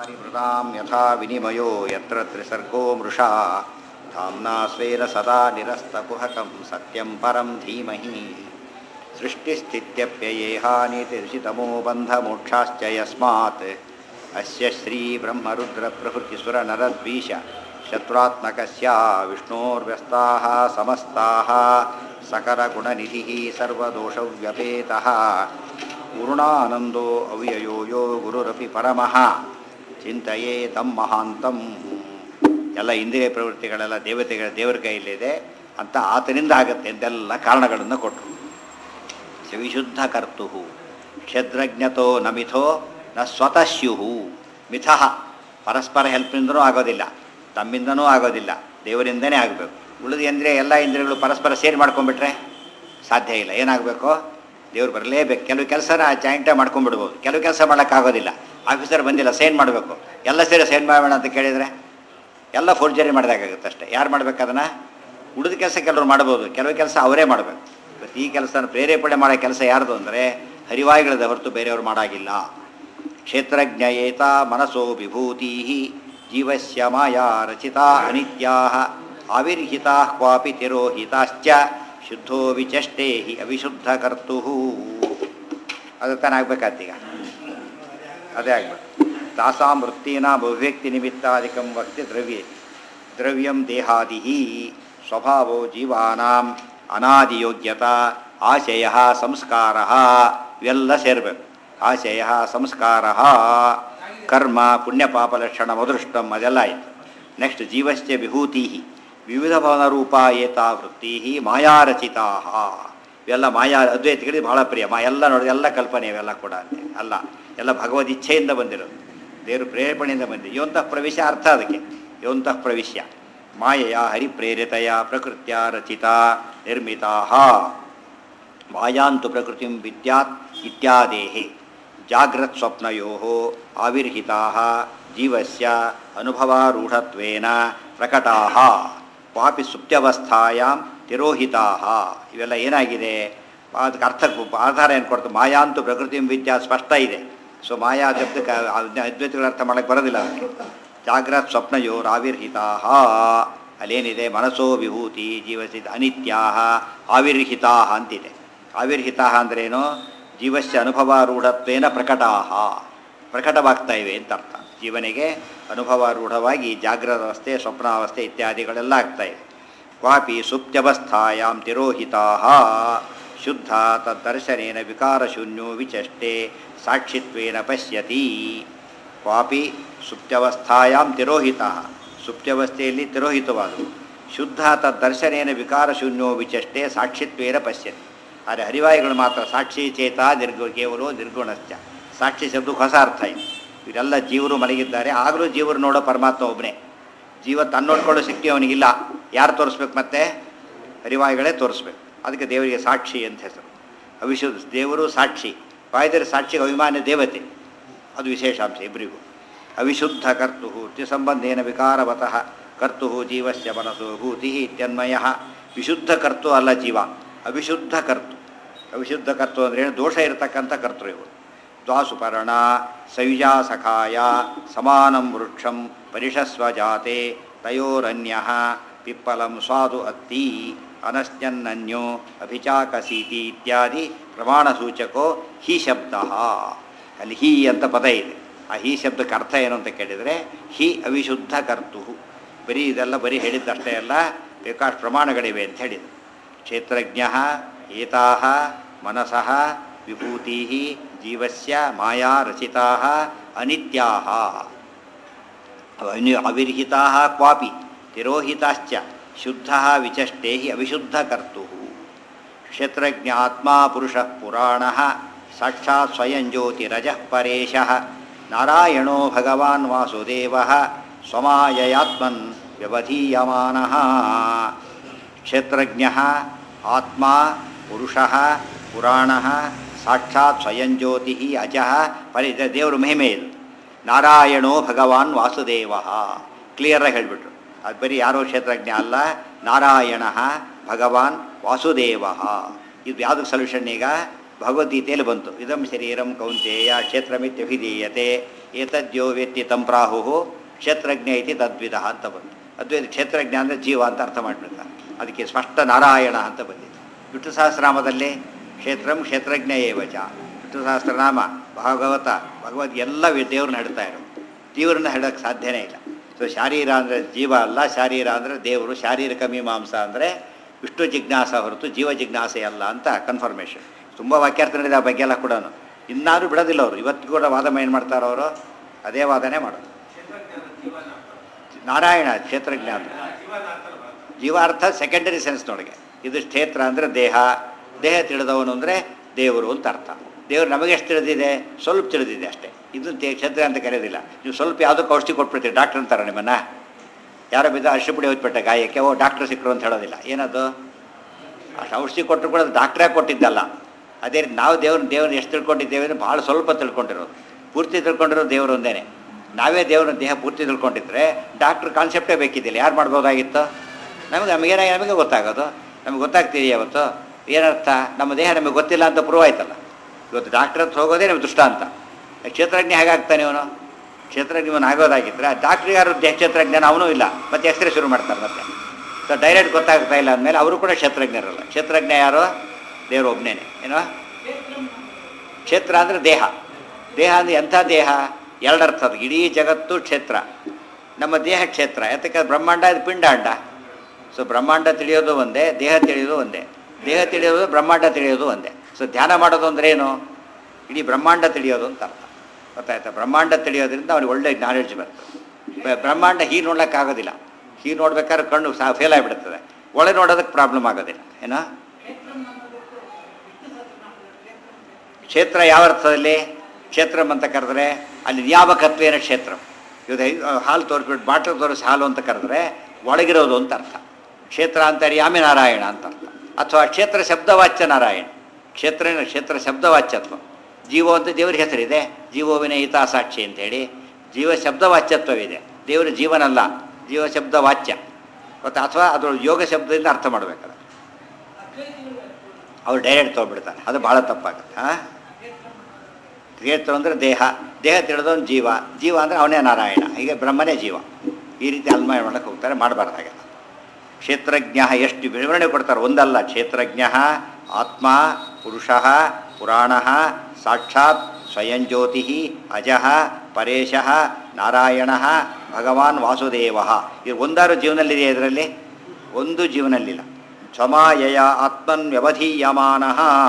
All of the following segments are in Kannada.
परिवृतां यथा विनिमयो यत्र त्रिसर्गो मृषा धाम्ना स्वेन सदा निरस्तकुहकं सत्यं परं धीमहि सृष्टिस्थित्यप्ययेहानितिर्षितमो बन्धमोक्षाश्च यस्मात् अस्य श्रीब्रह्मरुद्रप्रभृतिसुरनरद्वीष शत्रुत्मकस्य विष्णोर्व्यस्ताः समस्ताः सकरगुणनिधिः सर्वदोषव्यपेतः पूर्णानन्दो अव्ययो यो ಗುರುರಪಿ ಪರಮಃ ಚಿಂತೆಯೇ ತಮ್ಮ ಮಹಾಂತಂ ಎಲ್ಲ ಇಂದ್ರಿಯ ಪ್ರವೃತ್ತಿಗಳೆಲ್ಲ ದೇವತೆಗಳ ದೇವರ ಕೈಯಲ್ಲಿದೆ ಅಂತ ಆತನಿಂದ ಆಗುತ್ತೆ ಅಂತೆಲ್ಲ ಕಾರಣಗಳನ್ನು ಕೊಟ್ಟರು ವಿಶುದ್ಧ ಕರ್ತು ಕ್ಷದ್ರಜ್ಞತೋ ನ ಮಿಥೋ ನ ಸ್ವತಃ ಸ್ಯುಹು ಮಿಥಃ ಪರಸ್ಪರ ಹೆಲ್ಪ್ನಿಂದನೂ ಆಗೋದಿಲ್ಲ ತಮ್ಮಿಂದನೂ ಆಗೋದಿಲ್ಲ ದೇವರಿಂದನೇ ಆಗಬೇಕು ಉಳಿದ ಅಂದರೆ ಎಲ್ಲ ಇಂದ್ರಿಯಗಳು ಪರಸ್ಪರ ಸೇರಿ ಮಾಡ್ಕೊಂಡ್ಬಿಟ್ರೆ ಸಾಧ್ಯ ಇಲ್ಲ ಏನಾಗಬೇಕು ದೇವ್ರು ಬರಲೇಬೇಕು ಕೆಲವು ಕೆಲಸನ ಜಾಯಿಂಟೇ ಮಾಡ್ಕೊಂಡ್ಬಿಡ್ಬೋದು ಕೆಲವು ಕೆಲಸ ಮಾಡೋಕ್ಕಾಗೋದಿಲ್ಲ ಆಫೀಸರ್ ಬಂದಿಲ್ಲ ಸೈನ್ ಮಾಡಬೇಕು ಎಲ್ಲ ಸೇರಿ ಸೈನ್ ಮಾಡೋಣ ಅಂತ ಕೇಳಿದರೆ ಎಲ್ಲ ಫೋರ್ಜರಿ ಮಾಡಿದಾಗುತ್ತೆ ಅಷ್ಟೇ ಯಾರು ಮಾಡ್ಬೇಕು ಅದನ್ನು ಉಳಿದ ಕೆಲಸ ಕೆಲವರು ಮಾಡ್ಬೋದು ಕೆಲವು ಕೆಲಸ ಅವರೇ ಮಾಡಬೇಕು ಇವತ್ತು ಈ ಕೆಲಸನ ಪ್ರೇರೇಪಣೆ ಮಾಡೋ ಕೆಲಸ ಯಾರ್ದು ಅಂದರೆ ಹರಿವಾಯುಗಳದ ಹೊರತು ಬೇರೆಯವರು ಮಾಡಾಗಿಲ್ಲ ಕ್ಷೇತ್ರಜ್ಞಯೇತ ಮನಸೋ ವಿಭೂತಿ ಜೀವಸ್ಯ ಮಾಯಾ ರಚಿತಾ ಅನಿತ್ಯಾ ಆವಿರ್ಹಿತಾ ಕ್ವಾಪಿ ತಿರೋಹಿತಾಶ್ಚ ಶುದ್ಧೋ ವಿಚಷ್ಟೇ ಹಿ ಅವಿಶುದ್ಧ ಕರ್ತು ಅದು ತಾನೇ ಆಗ್ಬೇಕಾತೀಗ ಅದೇ ಆಗ್ಬೇಕು ತಾಸಾಂ ವೃತ್ತಿನ ಅಭಿವ್ಯಕ್ತಿ ನಿಮಿತ್ತಾದಿಕಂ ವಕ್ತಿ ದ್ರವ್ಯೆ ದ್ರವ್ಯಂ ದೇಹಾದಿ ಸ್ವಭಾವೋ ಜೀವಾನಾಂ ಅನಾದಿಯೋಗ್ಯತಾ ಆಶಯ ಸಂಸ್ಕಾರ ಇವೆಲ್ಲ ಸೇರಬೇಕು ಆಶಯ ಸಂಸ್ಕಾರ ಕರ್ಮ ಪುಣ್ಯಪಾಪಲಕ್ಷಣ ಮದೃಷ್ಟಂ ಅದೆಲ್ಲ ಆಯಿತು ನೆಕ್ಸ್ಟ್ ಜೀವಶ್ಚ ವಿಭೂತಿ ವಿವಿಧ ಭವನರೂಪ ಏತಾ ವೃತ್ತಿ ಮಾಯಾರಚಿತಾ ಇವೆಲ್ಲ ಮಾಯಾ ಅದ್ವೈತಿಗಳಿಗೆ ಬಹಳ ಪ್ರಿಯ ಮಾ ಎಲ್ಲ ನೋಡಿ ಎಲ್ಲ ಕಲ್ಪನೆ ಇವೆಲ್ಲ ಕೂಡ ಅಂತೆ ಅಲ್ಲ ಎಲ್ಲ ಭಗವದ್ ಇಚ್ಛೆಯಿಂದ ಬಂದಿರೋದು ದೇವರು ಪ್ರೇರೇಪಣೆಯಿಂದ ಬಂದಿದೆ ಯೋಂತಃ ಪ್ರವೇಶ ಅರ್ಥ ಅದಕ್ಕೆ ಯೋಂತಃ ಪ್ರವಿಶ್ಯ ಮಾಯೆಯ ಹರಿಪ್ರೇರಿತೆಯ ಪ್ರಕೃತ್ಯ ರಚಿತ ನಿರ್ಮಿತಾ ಮಾಯಾಂತು ಪ್ರಕೃತಿಂ ವಿದ್ಯಾತ್ ಇತ್ಯಾದೇಹಿ ಜಾಗ್ರತ್ ಸ್ವಪ್ನಯೋ ಆವಿರ್ಹಿತಾ ಜೀವಸ್ಯ ಅನುಭವಾರೂಢತ್ವೇನ ಪ್ರಕಟಾ ಕ್ವಾಪಿ ಸುಪ್ತ್ಯವಸ್ಥಾಯಾಂ ತಿರೋಹಿತಾ ಇವೆಲ್ಲ ಏನಾಗಿದೆ ಅದಕ್ಕೆ ಅರ್ಥ ಆಧಾರ ಏನು ಕೊಡ್ತು ಮಾಯಾಂತು ಪ್ರಕೃತಿ ವಿದ್ಯಾ ಸ್ಪಷ್ಟ ಇದೆ ಸೊ ಮಾಯಾ ಶಬ್ದಕ್ಕೆ ಅದ್ವೈತಗಳ ಅರ್ಥ ಮಾಡೋಕ್ಕೆ ಬರೋದಿಲ್ಲ ಅದಕ್ಕೆ ಜಾಗ್ರತ್ ಸ್ವಪ್ನಯೋರ್ ಆವಿರ್ಹಿತಾ ಅಲ್ಲೇನಿದೆ ಮನಸ್ಸೋ ವಿಭೂತಿ ಜೀವಸಿದ ಅನಿತ್ಯಾ ಆವಿರ್ಹಿತಾ ಅಂತಿದೆ ಆವಿರ್ಹಿತಾ ಅಂದ್ರೇನು ಜೀವಸ್ಯ ಅನುಭವಾರೂಢತ್ವೇನ ಪ್ರಕಟಾ ಪ್ರಕಟವಾಗ್ತಾ ಇವೆ ಅಂತ ಅರ್ಥ ಜೀವನಿಗೆ ಅನುಭವಾರೂಢವಾಗಿ ಜಾಗ್ರತ ಅವಸ್ಥೆ ಸ್ವಪ್ನಾವಸ್ಥೆ ಇತ್ಯಾದಿಗಳೆಲ್ಲ ಆಗ್ತಾ ಇವೆ ಕ್ವಾಪಿ ಸುಪ್ತ್ಯವಸ್ಥಾಯಾಂ ತಿರೋಹಿತಾ ಶುದ್ಧ ತದ್ದರ್ಶನೇನ ವಿಕಾರಶೂನ್ಯೋ ವಿಚಷ್ಟೆ ಸಾಕ್ಷಿತ್ವೇನ ಪಶ್ಯತಿ ಕ್ವಾಪಿ ಸುಪ್ತ್ಯವಸ್ಥಾಯಾಂ ತಿರೋಹಿತ ಸುಪ್ತ್ಯವಸ್ಥೆಯಲ್ಲಿ ತಿರೋಹಿತವಾದವು ಶುದ್ಧ ತದ್ದರ್ಶನೇನ ವಿಕಾರಶೂನ್ಯೋ ವಿಚಷ್ಟೆ ಸಾಕ್ಷಿತ್ವೇನ ಪಶ್ಯತಿ ಆದರೆ ಹರಿವಾಯುಗಳು ಮಾತ್ರ ಸಾಕ್ಷಿ ಚೇತ ನಿರ್ಗು ಕೇವಲ ನಿರ್ಗುಣಶ್ಚ ಸಾಕ್ಷಿ ಶಬ್ದಕ್ಕೆ ಹೊಸ ಅರ್ಥ ಇದೆ ಇವರೆಲ್ಲ ಜೀವರು ಮಲಗಿದ್ದಾರೆ ಆಗಲೂ ಜೀವರು ನೋಡೋ ಪರಮಾತ್ಮ ಒಬ್ಬನೇ ಜೀವ ತನ್ನ ನೋಡ್ಕೊಳ್ಳೋ ಶಕ್ತಿ ಅವನಿಗಿಲ್ಲ ಯಾರು ತೋರಿಸ್ಬೇಕು ಮತ್ತೆ ಹರಿವಾಯುಗಳೇ ತೋರಿಸ್ಬೇಕು ಅದಕ್ಕೆ ದೇವರಿಗೆ ಸಾಕ್ಷಿ ಅಂತ ಹೆಸರು ಅವಿಶುದ್ಧ ದೇವರು ಸಾಕ್ಷಿ ವಾಯುದೇವರು ಸಾಕ್ಷಿಗೆ ಅಭಿಮಾನ್ಯ ದೇವತೆ ಅದು ವಿಶೇಷಾಂಶ ಇಬ್ಬರಿಗೂ ಅವಿಶುದ್ಧ ಕರ್ತು ಸಂಬಂಧೇನ ವಿಕಾರವತಃ ಕರ್ತು ಜೀವಸ್ಯ ಮನಸ್ಸು ಭೂತಿ ಇತ್ಯನ್ಮಯ ವಿಶುದ್ಧ ಕರ್ತು ಅಲ್ಲ ಜೀವ ಅವಿಶುದ್ಧ ಕರ್ತು ಅವಿಶುದ್ಧ ಕರ್ತು ಅಂದರೆ ಏನು ದೋಷ ಇರತಕ್ಕಂಥ ಕರ್ತೃ ಇವರು ದ್ವಾಸುಪರ್ಣ ಸಯುಜಾ ಸಖಾಯ ಸಮಾನಂ ವೃಕ್ಷಂ ಪರಿಷಸ್ವ ಜಾತೆ ತಯೋರನ್ಯ ಪಿಪ್ಪಲಂ ಸ್ವಾದು ಅತ್ತಿ ಅನಶ್ಯನ್ನನ್ಯೋ ಅಭಿಚಾಕಸೀತಿ ಇತ್ಯಾದಿ ಪ್ರಮಾಣ ಸೂಚಕೋ ಹಿ ಶಬ್ದ ಅಲ್ಲಿ ಹಿ ಅಂತ ಪದ ಇದೆ ಆ ಹಿ ಶಬ್ದಕ್ಕೆ ಅರ್ಥ ಏನು ಅಂತ ಕೇಳಿದರೆ ಹಿ ಅವಿಶುದ್ಧ ಕರ್ತು ಬರೀ ಇದೆಲ್ಲ ಬರೀ ಹೇಳಿದ್ದಷ್ಟೇ ಅಲ್ಲ ಬೇಕಾಷ್ಟು ಪ್ರಮಾಣಗಳಿವೆ ಅಂತ ಹೇಳಿದರು ಕ್ಷೇತ್ರಜ್ಞ ಏತಾ ಮನಸಃ ವಿಭೂತಿ ಜೀವಸ್ಯ ಮಾಯಾ ರಚಿತಾ ಅನಿತ್ಯಾ ಅವಿರ್ಹಿತಾ ಕ್ವಾಪಿ ತಿರೋಹಿತಾಶ್ಚ ಶುದ್ಧ ವಿಚಷ್ಟೇ ಅವಿಶುದ್ಧ ಕರ್ತು ಕ್ಷೇತ್ರಜ್ಞ ಆತ್ಮ ಪುರುಷ ಪುರಾಣ ಸಾಕ್ಷಾತ್ ಸ್ವಯಂ ಜ್ಯೋತಿರಜ ಪರೇಶ ನಾರಾಯಣೋ ಭಗವಾನ್ ವಾಸುದೇವ ಸ್ವಮಾಯಯಾತ್ಮನ್ ವ್ಯವಧೀಯಮಾನ ಕ್ಷೇತ್ರಜ್ಞ ಆತ್ಮ ಪುರುಷ ಪುರಾಣ ಸಾಕ್ಷಾತ್ ಸ್ವಯಂ ಜ್ಯೋತಿ ಅಜಃ ಪರಿ ದೇವರು ಮಹಿಮೆ ಇದು ನಾರಾಯಣೋ ಭಗವಾನ್ ವಾಸುದೇವ ಕ್ಲಿಯರಾಗಿ ಹೇಳಿಬಿಟ್ರು ಅದು ಬರೀ ಯಾರೋ ಕ್ಷೇತ್ರಜ್ಞ ಅಲ್ಲ ನಾರಾಯಣ ಭಗವಾನ್ ವಾಸುದೇವ ಇದು ಯಾವುದಕ್ಕೆ ಸೊಲ್ಯೂಷನ್ ಈಗ ಭಗವದ್ಗೀತೆಯಲ್ಲಿ ಬಂತು ಇದಂ ಶರೀರಂ ಕೌಂತೆಯ ಕ್ಷೇತ್ರಮಿತ್ಯಭಿಧೀಯತೆ ಏತದ್ಯೋ ವೇತ್ತಿ ತಂ ಪ್ರಾಹು ಕ್ಷೇತ್ರಜ್ಞ ಐತಿ ತದ್ವಿಧ ಅಂತ ಬಂತು ಅದ್ವೈತ ಕ್ಷೇತ್ರಜ್ಞ ಅಂದರೆ ಜೀವ ಅಂತ ಅರ್ಥ ಮಾಡಿಬಿಡ್ತಾರೆ ಅದಕ್ಕೆ ಸ್ಪಷ್ಟ ನಾರಾಯಣ ಅಂತ ಬಂದಿದೆ ವಿಷ್ಣು ಸಹಸ್ರನಾಮದಲ್ಲಿ ಕ್ಷೇತ್ರಂ ಕ್ಷೇತ್ರಜ್ಞ ಏವಚ ವಿಷ್ಣು ಸಹಸ್ರನಾಮ ಭಾಗವತ ಭಗವದ್ ಎಲ್ಲ ವಿ- ದೇವ್ರನ್ನ ಹಿಡ್ತಾ ಇರೋದು ದೇವ್ರನ್ನ ಹಿಡೋಕ್ಕೆ ಸಾಧ್ಯನೇ ಇಲ್ಲ ಸೊ ಶಾರೀರ ಅಂದರೆ ಜೀವ ಅಲ್ಲ ಶಾರೀರ ಅಂದರೆ ದೇವರು ಶಾರೀರಿಕ ಮೀಮಾಂಸ ಅಂದರೆ ವಿಷ್ಣು ಜಿಜ್ಞಾಸ ಹೊರತು ಜೀವ ಜಿಜ್ಞಾಸೆ ಅಲ್ಲ ಅಂತ ಕನ್ಫರ್ಮೇಷನ್ ತುಂಬ ವಾಕ್ಯಾರ್ಥ ನಡೆದ ಆ ಬಗ್ಗೆ ಎಲ್ಲ ಕೂಡ ಇನ್ನಾರು ಬಿಡೋದಿಲ್ಲ ಅವರು ಇವತ್ತು ಕೂಡ ವಾದ ಏನು ಮಾಡ್ತಾರೋ ಅವರು ಅದೇ ವಾದನೆ ಮಾಡೋದು ನಾರಾಯಣ ಕ್ಷೇತ್ರಜ್ಞ ಅಂದರೆ ಜೀವಾರ್ಥ ಸೆಕೆಂಡರಿ ಸೆನ್ಸ್ನೊಳಗೆ ಇದು ಕ್ಷೇತ್ರ ಅಂದರೆ ದೇಹ ದೇಹ ತಿಳಿದವನು ಅಂದರೆ ದೇವರು ಅಂತ ಅರ್ಥ ದೇವರು ನಮಗೆ ಎಷ್ಟು ತಿಳಿದಿದೆ ಸ್ವಲ್ಪ ತಿಳಿದಿದೆ ಅಷ್ಟೇ ಇದು ದೇ ಕ್ಷೇತ್ರ ಅಂತ ಕರೆಯೋದಿಲ್ಲ ನೀವು ಸ್ವಲ್ಪ ಯಾವುದೋ ಔಷಧಿ ಕೊಟ್ಬಿಡ್ತೀರಿ ಡಾಕ್ಟ್ರ್ ಅಂತಾರೆ ನಿಮ್ಮನ್ನ ಯಾರೋ ಬಿದ್ದ ಅಷ್ಟು ಪುಡಿ ಹೋಗ್ಬಿಟ್ಟೆ ಗಾಯಕ್ಕೆ ಓ ಡಾಕ್ಟ್ರ್ ಸಿಕ್ಕರು ಅಂತ ಹೇಳೋದಿಲ್ಲ ಏನದು ಅಷ್ಟು ಔಷಧಿ ಕೊಟ್ಟರು ಕೂಡ ಅದು ಡಾಕ್ಟ್ರೇ ಕೊಟ್ಟಿದ್ದಲ್ಲ ಅದೇ ರೀತಿ ನಾವು ದೇವ್ರ ದೇವ್ರನ್ನ ಎಷ್ಟು ತಿಳ್ಕೊಂಡಿದ್ದೇವೆ ಅಂದರೆ ಭಾಳ ಸ್ವಲ್ಪ ತಿಳ್ಕೊಂಡಿರೋದು ಪೂರ್ತಿ ತಿಳ್ಕೊಂಡಿರೋದು ದೇವರು ಒಂದೇನೆ ನಾವೇ ದೇವ್ರ ದೇಹ ಪೂರ್ತಿ ತಿಳ್ಕೊಂಡಿದ್ರೆ ಡಾಕ್ಟ್ರ್ ಕಾನ್ಸೆಪ್ಟೇ ಬೇಕಿದ್ದಿಲ್ಲ ಯಾರು ಮಾಡ್ಬೋದಾಗಿತ್ತು ನಮಗೆ ನಮಗೇನ ನಮಗೆ ಗೊತ್ತಾಗೋದು ನಮಗೆ ಗೊತ್ತಾಗ್ತಿದೆಯಾ ಅವತ್ತು ಏನರ್ಥ ನಮ್ಮ ದೇಹ ನಮಗೆ ಗೊತ್ತಿಲ್ಲ ಅಂತ ಪ್ರೂವ್ ಆಯ್ತಲ್ಲ ಇವತ್ತು ಡಾಕ್ಟ್ರ್ ಹತ್ರ ಹೋಗೋದೇ ನಮಗೆ ದುಷ್ಟ ಅಂತ ಕ್ಷೇತ್ರಜ್ಞ ಹೇಗಾಗ್ತಾನೆ ಇವನು ಕ್ಷೇತ್ರಜ್ಞ ಇವನು ಆಗೋದಾಗಿದ್ರೆ ಡಾಕ್ಟ್ರ್ ಯಾರು ದೇಹ ಕ್ಷೇತ್ರಜ್ಞಾನ ಅವನೂ ಇಲ್ಲ ಮತ್ತೆ ಎಕ್ಸ್ರೇ ಶುರು ಮಾಡ್ತಾರೆ ಮತ್ತೆ ಸೊ ಡೈರೆಕ್ಟ್ ಗೊತ್ತಾಗ್ತಾ ಇಲ್ಲ ಅಂದಮೇಲೆ ಅವರು ಕೂಡ ಕ್ಷೇತ್ರಜ್ಞರಲ್ಲ ಕ್ಷೇತ್ರಜ್ಞ ಯಾರು ದೇವರು ಒಬ್ಬನೇನೆ ಏನೋ ಕ್ಷೇತ್ರ ಅಂದರೆ ದೇಹ ದೇಹ ಅಂದರೆ ಎಂಥ ದೇಹ ಎರಡರ್ಥ ಅದು ಇಡೀ ಜಗತ್ತು ಕ್ಷೇತ್ರ ನಮ್ಮ ದೇಹ ಕ್ಷೇತ್ರ ಯಾತಕ್ಕೆ ಬ್ರಹ್ಮಾಂಡ ಇದು ಪಿಂಡಾಂಡ ಸೊ ಬ್ರಹ್ಮಾಂಡ ತಿಳಿಯೋದು ಒಂದೇ ದೇಹ ತಿಳಿಯೋದು ಒಂದೇ ದೇಹ ತಿಳಿಯೋದು ಬ್ರಹ್ಮಾಂಡ ತಿಳಿಯೋದು ಒಂದೇ ಸೊ ಧ್ಯಾನ ಮಾಡೋದು ಅಂದ್ರೆ ಏನು ಇಡೀ ಬ್ರಹ್ಮಾಂಡ ತಿಳಿಯೋದು ಅಂತ ಅರ್ಥ ಗೊತ್ತಾಯ್ತಾ ಬ್ರಹ್ಮಾಂಡ ತಿಳಿಯೋದ್ರಿಂದ ಅವ್ನಿಗೆ ಒಳ್ಳೆ ನಾಲೆಡ್ಜ್ ಬರ್ತದೆ ಬ- ಬ್ರಹ್ಮಾಂಡ ಹೀಗೆ ನೋಡ್ಲಿಕ್ಕಾಗೋದಿಲ್ಲ ಹೀಗೆ ನೋಡ್ಬೇಕಾದ್ರೆ ಕಣ್ಣು ಸಹ ಫೇಲ್ ಆಗಿಬಿಡ್ತದೆ ಒಳ ನೋಡೋದಕ್ಕೆ ಪ್ರಾಬ್ಲಮ್ ಆಗೋದಿಲ್ಲ ಏನೋ ಕ್ಷೇತ್ರ ಯಾವ ಅರ್ಥದಲ್ಲಿ ಕ್ಷೇತ್ರಂ ಅಂತ ಕರೆದ್ರೆ ಅಲ್ಲಿ ನಿಯಾಮಕತ್ವೇನ ಕ್ಷೇತ್ರ ಇವಾಗ ಹಾಲು ತೋರಿಸ್ಬಿಟ್ಟು ಬಾಟ್ಲ್ ತೋರಿಸಿ ಹಾಲು ಅಂತ ಕರೆದ್ರೆ ಒಳಗಿರೋದು ಅಂತ ಅರ್ಥ ಕ್ಷೇತ್ರ ಅಂತಾರೆ ಯಾಮಿ ನಾರಾಯಣ ಅಂತ ಅರ್ಥ ಅಥವಾ ಕ್ಷೇತ್ರ ಶಬ್ದವಾಚ್ಯ ನಾರಾಯಣ ಕ್ಷೇತ್ರ ಕ್ಷೇತ್ರ ಶಬ್ದವಾಚ್ಯತ್ವ ಜೀವ ಅಂತ ದೇವರ ಹೆಸರಿದೆ ಜೀವೋವಿನ ಹಿತಾಸಾಕ್ಷಿ ಅಂತೇಳಿ ಜೀವ ಶಬ್ದವಾಚ್ಯತ್ವವಿದೆ ದೇವರ ಜೀವನಲ್ಲ ಜೀವ ಶಬ್ದವಾಚ್ಯ ಮತ್ತು ಅಥವಾ ಅದರ ಯೋಗ ಶಬ್ದದಿಂದ ಅರ್ಥ ಮಾಡಬೇಕಲ್ಲ ಅವ್ರು ಡೈರೆಕ್ಟ್ ತೊಗೊಬಿಡ್ತಾರೆ ಅದು ಭಾಳ ತಪ್ಪಾಗುತ್ತೆ ಹಾಂ ಕ್ಷೇತ್ರ ಅಂದರೆ ದೇಹ ದೇಹ ತಿಳಿದವನು ಜೀವ ಜೀವ ಅಂದರೆ ಅವನೇ ನಾರಾಯಣ ಹೀಗೆ ಬ್ರಹ್ಮನೇ ಜೀವ ಈ ರೀತಿ ಅಲ್ಮಾಯ ಮಾಡಕ್ಕೆ ಹೋಗ್ತಾರೆ ಮಾಡಬಾರ್ದು ಹಾಗೆಲ್ಲ ಕ್ಷೇತ್ರಜ್ಞ ಎಷ್ಟು ವಿವರಣೆ ಕೊಡ್ತಾರೆ ಒಂದಲ್ಲ ಕ್ಷೇತ್ರಜ್ಞ ಆತ್ಮ ಪುರುಷ ಪುರಾಣ ಸಾಕ್ಷಾತ್ ಸ್ವಯಂ ಜ್ಯೋತಿ ಅಜಃ ಪರೇಶ ನಾರಾಯಣ ಭಗವಾನ್ ವಾಸುದೇವ ಇದು ಒಂದಾರು ಜೀವನಲ್ಲಿದೆಯಾ ಇದರಲ್ಲಿ ಒಂದು ಜೀವನಲ್ಲಿಲ್ಲ ಕ್ಷಮಾಯಯ ಆತ್ಮನ್ ವ್ಯವಧೀಯಮಾನ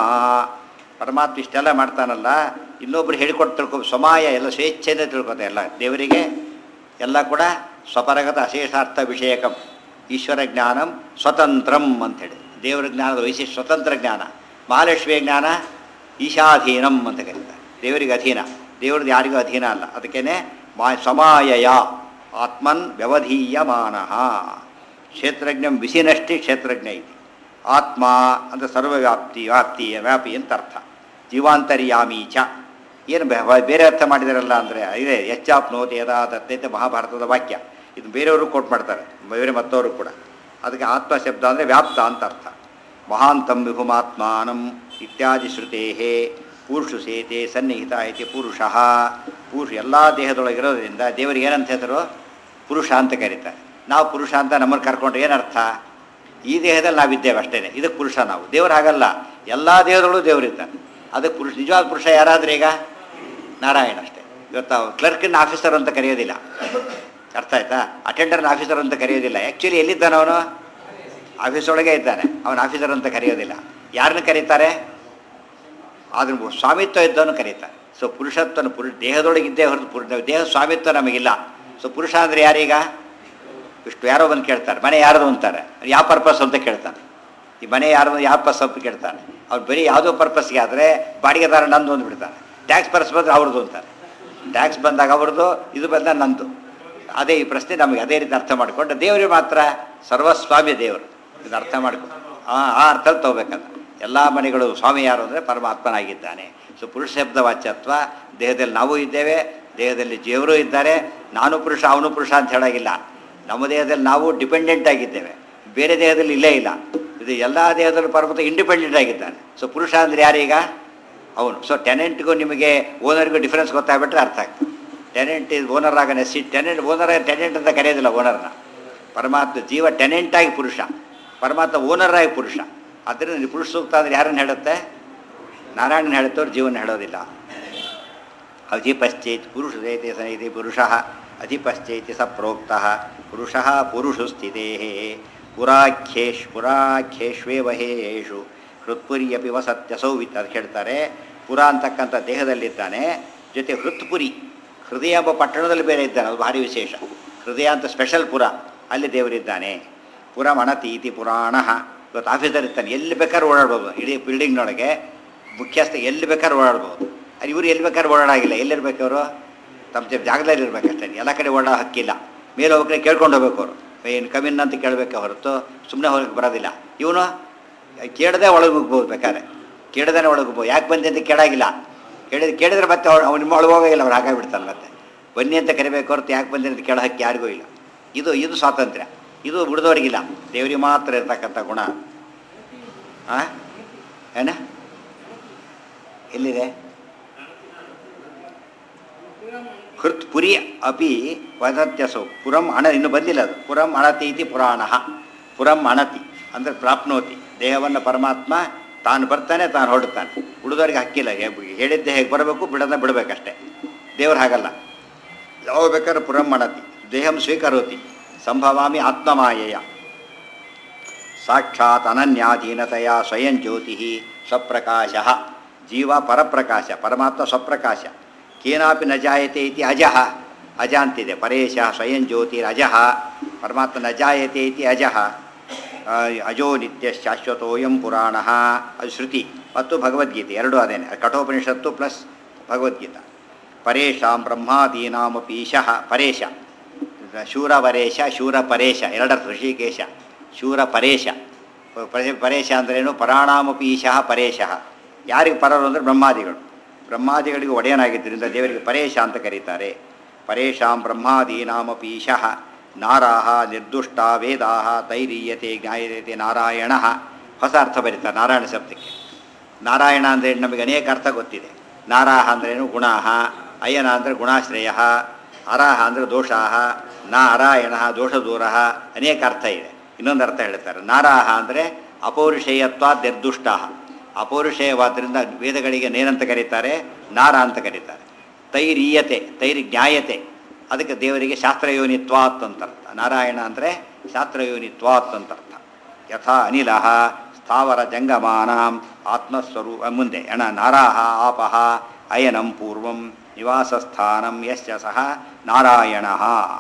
ಪರಮಾತ್ಮ ಇಷ್ಟೆಲ್ಲ ಮಾಡ್ತಾನಲ್ಲ ಇನ್ನೊಬ್ರು ಹೇಳಿಕೊಟ್ಟು ತಿಳ್ಕೊ ಸ್ವಮಾಯ ಎಲ್ಲ ಸ್ವೇಚ್ಛೆಯಿಂದ ತಿಳ್ಕೊತ ಎಲ್ಲ ದೇವರಿಗೆ ಎಲ್ಲ ಕೂಡ ಸ್ವಪರಗತ ಅಶೇಷಾರ್ಥ ವಿಷಯಕಂ ಈಶ್ವರ ಜ್ಞಾನಂ ಸ್ವತಂತ್ರಂ ಅಂಥೇಳಿ ದೇವರ ಜ್ಞಾನದ ವೈಶಿಷ್ಟ್ಯ ಸ್ವತಂತ್ರ ಜ್ಞಾನ ಮಹಾಲಕ್ಷ್ಮಿಯ ಜ್ಞಾನ ಈಶಾಧೀನಂ ಅಂತ ಕರೀತಾರೆ ದೇವರಿಗೆ ಅಧೀನ ದೇವ್ರದ್ದು ಯಾರಿಗೂ ಅಧೀನ ಅಲ್ಲ ಅದಕ್ಕೇನೆ ಮಾ ಸಮಾಯಯ ಆತ್ಮನ್ ವ್ಯವಧೀಯಮಾನ ಕ್ಷೇತ್ರಜ್ಞಂ ಬಿಸಿನಷ್ಟೇ ಕ್ಷೇತ್ರಜ್ಞ ಇದೆ ಆತ್ಮ ಅಂತ ಸರ್ವವ್ಯಾಪ್ತಿ ವ್ಯಾಪ್ತಿ ವ್ಯಾಪಿ ಅಂತ ಅರ್ಥ ಜೀವಾಂತರ್ಯಾಮಿ ಚ ಏನು ಬೆ- ಬೇರೆ ಅರ್ಥ ಮಾಡಿದಾರಲ್ಲ ಅಂದರೆ ಇದೆ ಯಚ್ಚಾಪ್ನೋತಿ ಯದಾ ತತ್ತೈತೆ ಮಹಾಭಾರತದ ವಾಕ್ಯ ಇದು ಬೇರೆಯವರು ಕೋಟ್ ಮಾಡ್ತಾರೆ ಬೇರೆ ಮತ್ತವರು ಕೂಡ ಅದಕ್ಕೆ ಆತ್ಮ ಶಬ್ದ ಅಂದರೆ ವ್ಯಾಪ್ತ ಅಂತ ಅರ್ಥ ಮಹಾಂತಂ ವಿಭುಮಾತ್ಮಾನಂ ಇತ್ಯಾದಿ ಶ್ರುತೇ ಪುರುಷು ಸೇತೆ ಸನ್ನಿಹಿತ ಐತಿ ಪುರುಷ ಪುರುಷ ಎಲ್ಲ ದೇಹದೊಳಗಿರೋದ್ರಿಂದ ದೇವರಿಗೆ ಏನಂತ ಹೆಸರು ಪುರುಷ ಅಂತ ಕರೀತಾರೆ ನಾವು ಪುರುಷ ಅಂತ ನಮ್ಮನ್ನು ಕರ್ಕೊಂಡ್ರೆ ಏನರ್ಥ ಈ ದೇಹದಲ್ಲಿ ನಾವಿದ್ದೇವೆ ಅಷ್ಟೇ ಇದಕ್ಕೆ ಪುರುಷ ನಾವು ದೇವರು ಹಾಗಲ್ಲ ಎಲ್ಲ ದೇಹದೊಳಗೂ ದೇವರಿದ್ದಾನೆ ಅದಕ್ಕೆ ಪುರುಷ ನಿಜವಾದ ಪುರುಷ ಯಾರಾದ್ರೆ ಈಗ ನಾರಾಯಣ ಅಷ್ಟೇ ಇವತ್ತು ಕ್ಲರ್ಕಿನ ಆಫೀಸರ್ ಅಂತ ಕರೆಯೋದಿಲ್ಲ ಅರ್ಥ ಆಯ್ತಾ ಅಟೆಂಡರ್ನ ಆಫೀಸರ್ ಅಂತ ಕರೆಯೋದಿಲ್ಲ ಆ್ಯಕ್ಚುಲಿ ಎಲ್ಲಿದ್ದಾನೆ ಅವನು ಆಫೀಸ್ ಒಳಗೆ ಇದ್ದಾನೆ ಅವನ ಆಫೀಸರ್ ಅಂತ ಕರೆಯೋದಿಲ್ಲ ಯಾರನ್ನ ಕರೀತಾರೆ ಆದ್ರೆ ಸ್ವಾಮಿತ್ವ ಇದ್ದವನು ಕರೀತಾರೆ ಸೊ ಪುರುಷತ್ವನ ಪುರುಷ ದೇಹದೊಳಗಿದ್ದೇ ಹೊರತು ಪುರುಷ ದೇಹ ಸ್ವಾಮಿತ್ವ ನಮಗಿಲ್ಲ ಸೊ ಪುರುಷ ಅಂದರೆ ಯಾರೀಗ ಇಷ್ಟು ಯಾರೋ ಬಂದು ಕೇಳ್ತಾರೆ ಮನೆ ಯಾರ್ದು ಅಂತಾರೆ ಯಾವ ಪರ್ಪಸ್ ಅಂತ ಕೇಳ್ತಾನೆ ಈ ಮನೆ ಯಾರ್ದು ಯಾವ ಪರ್ಪಸ್ ಅಂತ ಕೇಳ್ತಾನೆ ಅವ್ರು ಬರೀ ಯಾವುದೋ ಪರ್ಪಸ್ಗೆ ಆದರೆ ಬಾಡಿಗೆದಾರ ನಂದು ಅಂದ್ಬಿಡ್ತಾನೆ ಟ್ಯಾಕ್ಸ್ ಪರ್ಸ್ ಬಂದರೆ ಅವ್ರದ್ದು ಅಂತಾರೆ ಟ್ಯಾಕ್ಸ್ ಬಂದಾಗ ಅವ್ರದ್ದು ಇದು ಬಂದಾಗ ನಂದು ಅದೇ ಈ ಪ್ರಶ್ನೆ ನಮಗೆ ಅದೇ ರೀತಿ ಅರ್ಥ ಮಾಡಿಕೊಂಡು ದೇವರಿಗೆ ಮಾತ್ರ ಸರ್ವಸ್ವಾಮಿ ದೇವರು ಇದು ಅರ್ಥ ಮಾಡ್ಕೊಂಡು ಆ ಆ ಅರ್ಥದಲ್ಲಿ ತಗೋಬೇಕಂತ ಎಲ್ಲ ಮನೆಗಳು ಸ್ವಾಮಿ ಯಾರು ಅಂದರೆ ಪರಮಾತ್ಮನಾಗಿದ್ದಾನೆ ಸೊ ಪುರುಷ ಶಬ್ದ ವಾಚ್ಯತ್ವ ದೇಹದಲ್ಲಿ ನಾವು ಇದ್ದೇವೆ ದೇಹದಲ್ಲಿ ದೇವರು ಇದ್ದಾರೆ ನಾನು ಪುರುಷ ಅವನು ಪುರುಷ ಅಂತ ಹೇಳಾಗಿಲ್ಲ ನಮ್ಮ ದೇಹದಲ್ಲಿ ನಾವು ಡಿಪೆಂಡೆಂಟ್ ಆಗಿದ್ದೇವೆ ಬೇರೆ ದೇಹದಲ್ಲಿ ಇಲ್ಲೇ ಇಲ್ಲ ಇದು ಎಲ್ಲ ದೇಹದಲ್ಲೂ ಪರ್ವತ ಇಂಡಿಪೆಂಡೆಂಟ್ ಆಗಿದ್ದಾನೆ ಸೊ ಪುರುಷ ಅಂದರೆ ಯಾರೀಗ ಅವನು ಸೊ ಟೆನೆಂಟ್ಗೂ ನಿಮಗೆ ಓನರ್ಗೂ ಡಿಫ್ರೆನ್ಸ್ ಗೊತ್ತಾಗ್ಬಿಟ್ರೆ ಅರ್ಥ ಆಗ್ತದೆ ಟೆನೆಂಟ್ ಇಸ್ ಓನರ್ ಆಗ ನೆಸಿ ಟೆನೆಂಟ್ ಓನರ್ ಟೆನೆಂಟ್ ಅಂತ ಕರೆಯೋದಿಲ್ಲ ಓನರ್ನ ಪರಮಾತ್ಮ ಜೀವ ಟೆನೆಂಟ್ ಆಗಿ ಪುರುಷ ಪರಮಾತ್ಮ ಓನರ್ ಆಗಿ ಪುರುಷ ಅದರಿಂದ ಪುರುಷ ಸೂಕ್ತ ಅಂದ್ರೆ ಯಾರನ್ನು ಹೇಳುತ್ತೆ ನಾರಾಯಣನ ಹೇಳುತ್ತವ್ರು ಜೀವನ ಹೇಳೋದಿಲ್ಲ ಅಧಿಪಶ್ಚೇತ್ ಪುರುಷದೇತಿ ಸನಿಧಿ ಪುರುಷ ಅಧಿಪಶ್ಚೇತಿ ಸ ಪ್ರೋಕ್ತ ಪುರುಷ ಪುರುಷು ಸ್ಥಿತೇ ಪುರಾಖ್ಯೇಶ್ ಪುರಾಖ್ಯೇಷ್ವೇವ ಹೇಷು ಹೃತ್ಪುರಿಯಪಿ ವಸತ್ಯಸೌ ವಿತ್ ಅದು ಹೇಳ್ತಾರೆ ಪುರ ಅಂತಕ್ಕಂಥ ದೇಹದಲ್ಲಿದ್ದಾನೆ ಜೊತೆ ಹೃತ್ಪುರಿ ಹೃದಯ ಎಂಬ ಪಟ್ಟಣದಲ್ಲಿ ಬೇರೆ ಇದ್ದಾನೆ ಅದು ಭಾರಿ ವಿಶೇಷ ಹೃದಯ ಅಂತ ಸ್ಪೆಷಲ್ ಪುರ ಅಲ್ಲಿ ದೇವರಿದ್ದಾನೆ ಪುರ ಮಣತಿ ಇತಿ ಪುರಾಣ ಇವತ್ತು ಆಫೀಸರ್ ಇರ್ತಾನೆ ಎಲ್ಲಿ ಬೇಕಾದ್ರೂ ಓಡಾಡ್ಬೋದು ಇಡೀ ಬಿಲ್ಡಿಂಗ್ನೊಳಗೆ ಮುಖ್ಯಸ್ಥ ಎಲ್ಲಿ ಬೇಕಾದ್ರೂ ಓಡಾಡ್ಬೋದು ಅಲ್ಲಿ ಇವರು ಎಲ್ಲಿ ಬೇಕಾದ್ರೂ ಓಡಾಡಾಗಿಲ್ಲ ಎಲ್ಲಿರ್ಬೇಕು ಅವರು ತಮ್ಮ ತಮ್ಮ ಜಾಗದಲ್ಲಿ ಇರ್ಬೇಕಷ್ಟೇ ಎಲ್ಲ ಕಡೆ ಓಡಾಡೋ ಹಕ್ಕಿಲ್ಲ ಮೇಲೆ ಹೋಗ್ರೆ ಕೇಳ್ಕೊಂಡು ಹೋಗ್ಬೇಕು ಅವರು ಏನು ಕಮಿನ್ ಅಂತ ಕೇಳಬೇಕೆ ಹೊರತು ಸುಮ್ಮನೆ ಹೋಗಕ್ಕೆ ಬರೋದಿಲ್ಲ ಇವನು ಕೇಳದೆ ಒಳಗೆ ಹೋಗ್ಬೋದು ಬೇಕಾದ್ರೆ ಕೇಳದೇನೆ ಒಳಗೆ ಹೋಗ್ಬೋದು ಯಾಕೆ ಬಂದೆ ಅಂತ ಕೇಳಾಗಿಲ್ಲ ಕೇಳಿದ್ರೆ ಕೇಳಿದ್ರೆ ಮತ್ತೆ ಅವ್ನು ನಿಮ್ಮ ಒಳಗೆ ಹೋಗಿಲ್ಲ ಅವ್ರು ಹಾಗಾಗ್ಬಿಡ್ತಾನೆ ಮತ್ತೆ ಬನ್ನಿ ಅಂತ ಕರಿಬೇಕು ಹೊರತು ಯಾಕೆ ಬಂದೆ ಅಂತ ಕೇಳೋ ಹಕ್ಕಿ ಯಾರಿಗೂ ಇಲ್ಲ ಇದು ಇದು ಸ್ವಾತಂತ್ರ್ಯ ಇದು ಬಿಡ್ದವ್ರಿಗಿಲ್ಲ ದೇವರಿಗೆ ಮಾತ್ರ ಇರ್ತಕ್ಕಂಥ ಗುಣ ಆ ಏನ ಎಲ್ಲಿದೆ ಹೃತ್ ಪುರಿ ಅಪಿ ವದತ್ಯಸೌ ಪುರಂ ಅಣ ಇನ್ನು ಬಂದಿಲ್ಲ ಅದು ಪುರಂ ಅಣತಿ ಇತಿ ಪುರಾಣ ಪುರಂ ಅಣತಿ ಅಂದರೆ ಪ್ರಾಪ್ನೋತಿ ದೇಹವನ್ನು ಪರಮಾತ್ಮ ತಾನು ಬರ್ತಾನೆ ತಾನು ಹೊರಡ್ತಾನೆ ಉಳಿದವ್ರಿಗೆ ಹಕ್ಕಿಲ್ಲ ಹೇ- ಹೇಳಿದ್ದೆ ಹೇಗೆ ಬರಬೇಕು ಬಿಡೋದ ಬಿಡಬೇಕಷ್ಟೇ ದೇವ್ರು ಹಾಗಲ್ಲ ಯಾವ ಬೇಕಾದ್ರೆ ಪುರಂ ಅಣತಿ ದೇಹಂ ಸ್ವೀಕರೋತಿ ಸಂಭವಾಮಿ ಆತ್ಮಮಾಯೆಯ ಸಾಕ್ಷಾತ್ ಅನನ್ಯಾಧೀನತೆಯ ಸ್ವಯಂ ಜ್ಯೋತಿ ಸ್ವಪ್ರಕಾಶ ಜೀವ ಪರಪ್ರಕಾಶ ಪರಮಾತ್ಮ ಸ್ವಪ್ರಕಾಶ ಕೇನಾಪಿ ನ ಜಾಯತೆ ಇತಿ ಅಜಃ ಅಜ ಅಂತಿದೆ ಪರೇಶ ಸ್ವಯಂ ಜ್ಯೋತಿರಜಃ ಪರಮಾತ್ಮ ನ ಜಾಯತೆ ಇತಿ ಅಜಃ ಆ, ಅಜೋ ನಿತ್ಯ ಶಾಶ್ವತೋಯಂ ಪುರಾಣ ಅದು ಶ್ರುತಿ ಮತ್ತು ಭಗವದ್ಗೀತೆ ಎರಡೂ ಅದೇನೆ ಕಠೋಪನಿಷತ್ತು ಪ್ಲಸ್ ಭಗವದ್ಗೀತಾ ಪರೇಶಾಂ ಬ್ರಹ್ಮಾದೀನಾಮಪಿ ಈಶಃ ಪರೇಶ ಶೂರವರೇಶ ಶೂರಪರೇಶ ಎರಡರ ಋಷಿಕೇಶ ಶೂರಪರೇಶ ಪರೆ- ಪರೇಶ ಅಂದ್ರೇನು ಪರಾಣಾಮಪಿ ಈಶಃ ಪರೇಶಃ ಯಾರಿಗೆ ಪರರು ಅಂದರೆ ಬ್ರಹ್ಮಾದಿಗಳು ಬ್ರಹ್ಮಾದಿಗಳಿಗೆ ಒಡೆಯನಾಗಿದ್ದರಿಂದ ದೇವರಿಗೆ ಪರೇಶ ಅಂತ ಕರೀತಾರೆ ಪರೇಶಾಂ ಬ್ರಹ್ಮಾದೀನಾಮಪಿ ಈಶಃ ನಾರಾಹ ನಿರ್ದುಷ್ಟ ವೇದಾಹ ತೈರೀಯತೆ ಜ್ಞಾಯತೆ ನಾರಾಯಣ ಹೊಸ ಅರ್ಥ ಬರೀತಾರೆ ನಾರಾಯಣ ಶಬ್ದಕ್ಕೆ ನಾರಾಯಣ ಅಂದರೆ ನಮಗೆ ಅನೇಕ ಅರ್ಥ ಗೊತ್ತಿದೆ ನಾರಾಹ ಅಂದ್ರೇನು ಗುಣಾಹ ಅಯ್ಯನ ಅಂದರೆ ಗುಣಾಶ್ರಯ ಅರಾಹ ಅಂದರೆ ದೋಷಾಹ ನಾರಾಯಣ ದೋಷ ದೂರ ಅನೇಕ ಅರ್ಥ ಇದೆ ಇನ್ನೊಂದು ಅರ್ಥ ಹೇಳ್ತಾರೆ ನಾರಾಹ ಅಂದರೆ ಅಪೌರುಷೇಯತ್ವ ನಿರ್ದುಷ್ಟ ಅಪೌರುಷೇಯವಾದ್ದರಿಂದ ವೇದಗಳಿಗೆ ನೇನಂತ ಕರೀತಾರೆ ನಾರ ಅಂತ ಕರೀತಾರೆ ತೈರೀಯತೆ ತೈರ್ ಜ್ಞಾಯತೆ ಅದಕ್ಕೆ ದೇವರಿಗೆ ಶಾಸ್ತ್ರಯೋನಿತ್ವಾತ್ ಅಂತರ್ಥ ನಾರಾಯಣ ಅಂದರೆ ಶಾಸ್ತ್ರಯೋನಿತ್ವಾತ್ ಅಂತರ್ಥ ಯಥಾ ಅನಿಲ ಸ್ಥಾವರ ಜಂಗಮಾನಾಂ ಆತ್ಮಸ್ವರೂಪ ಮುಂದೆ ಅಣ ನಾರಾಹ ಆಪಹ ಅಯನಂ ಪೂರ್ವಂ ನಿವಾಸಸ್ಥಾನಂ ಯಶ್ಚ ಸಹ ನಾರಾಯಣ